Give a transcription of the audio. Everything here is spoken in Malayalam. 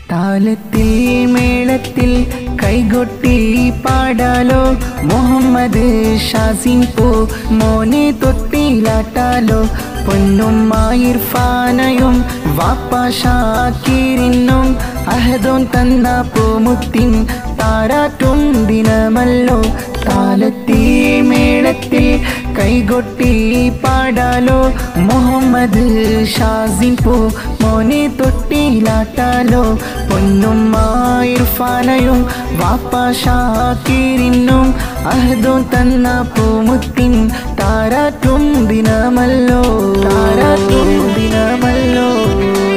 താലത്തിൽ മേളത്തിൽ കൈകൊട്ടി പാടാലോ മുഹമ്മദ് ഷാസിൻ പോ മോനെ തൊട്ടിലാട്ടാലോ പൊന്നും ഇർഫാനയും വാപ്പ ഷാക്കീരിനും അഹദോൻ തന്ന പൂമുത്തിൻ താരാട്ടും ദിനമല്ലോ താലത്തി മേളത്തിൽ കൈകൊട്ടി പാടാലോ മുഹമ്മദ് ഷാസിൻ പോ മോനെ തൊട്ടിലാട്ടാലോ പൊന്നും ഇർഫാനയും വാപ്പ ഷാക്കീരിനും അഹദോൻ തന്ന പൂമുത്തിൻ താരാട്ടും ദിനമല്ലോ താരാട്ടും ദിനമല്ലോ